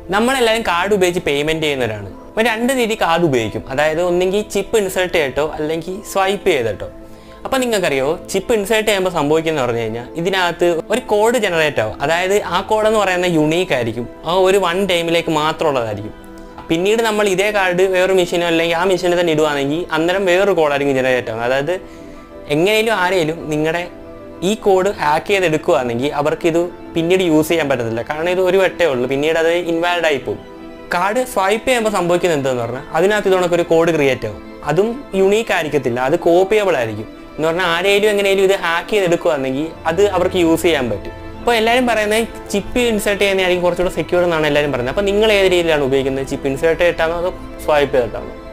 നമ്മളെല്ലാവരും കാർഡ് ഉപയോഗിച്ച് പേയ്മെൻറ്റ് ചെയ്യുന്നവരാണ് അപ്പോൾ രണ്ട് രീതി കാർഡ് ഉപയോഗിക്കും അതായത് ഒന്നെങ്കിൽ ചിപ്പ് ഇൻസേർട്ട് ചെയ്തിട്ടോ അല്ലെങ്കിൽ സ്വൈപ്പ് ചെയ്തിട്ടോ അപ്പോൾ നിങ്ങൾക്കറിയോ ചിപ്പ് ഇൻസേർട്ട് ചെയ്യുമ്പോൾ സംഭവിക്കുന്നത് പറഞ്ഞു കഴിഞ്ഞാൽ ഇതിനകത്ത് ഒരു കോഡ് ജനറേറ്റ് ആവും അതായത് ആ കോഡ് എന്ന് പറയുന്നത് യുണീക്ക് ആയിരിക്കും ആ ഒരു വൺ ടൈമിലേക്ക് മാത്രമുള്ളതായിരിക്കും പിന്നീട് നമ്മൾ ഇതേ കാർഡ് വേറൊരു മെഷീനോ അല്ലെങ്കിൽ ആ മെഷീനിൽ തന്നെ ഇടുവാണെങ്കിൽ അന്നേരം വേറൊരു കോഡായിരിക്കും ജനറേറ്റ് ആവുന്നത് അതായത് എങ്ങനെയും ആരെയും നിങ്ങളുടെ ഈ കോഡ് ഹാക്ക് ചെയ്തെടുക്കുകയാണെങ്കിൽ അവർക്ക് ഇത് പിന്നീട് യൂസ് ചെയ്യാൻ പറ്റത്തില്ല കാരണം ഇത് ഒരു വട്ടേ ഉള്ളൂ പിന്നീട് അത് ഇൻവാലിഡ് ആയി പോകും കാർഡ് സ്വൈപ്പ് ചെയ്യുമ്പോൾ സംഭവിക്കുന്നത് എന്തെന്ന് പറഞ്ഞാൽ അതിനകത്ത് ഇതുകൊണ്ടൊക്കെ ഒരു കോഡ് ക്രിയേറ്റ് ആവും അതും യുണീക്ക് ആയിരിക്കത്തില്ല അത് കോപ്പിയബിൾ ആയിരിക്കും എന്ന് പറഞ്ഞാൽ ആരെയും എങ്ങനെയും ഇത് ഹാക്ക് ചെയ്തെടുക്കുകയാണെങ്കിൽ അത് അവർക്ക് യൂസ് ചെയ്യാൻ പറ്റും അപ്പോൾ എല്ലാവരും പറയുന്നത് ചിപ്പ് ഇൻസേർട്ട് ചെയ്യുന്നതായിരിക്കും കുറച്ചുകൂടെ സെക്യൂർ എന്നാണ് എല്ലാവരും പറയുന്നത് അപ്പോൾ നിങ്ങൾ ഏത് രീതിയിലാണ് ഉപയോഗിക്കുന്നത് ചിപ്പ് ഇൻസേർട്ട് ചെയ്തിട്ടാണോ അതോ സ്വൈപ്പ് ചെയ്തിട്ടാണോ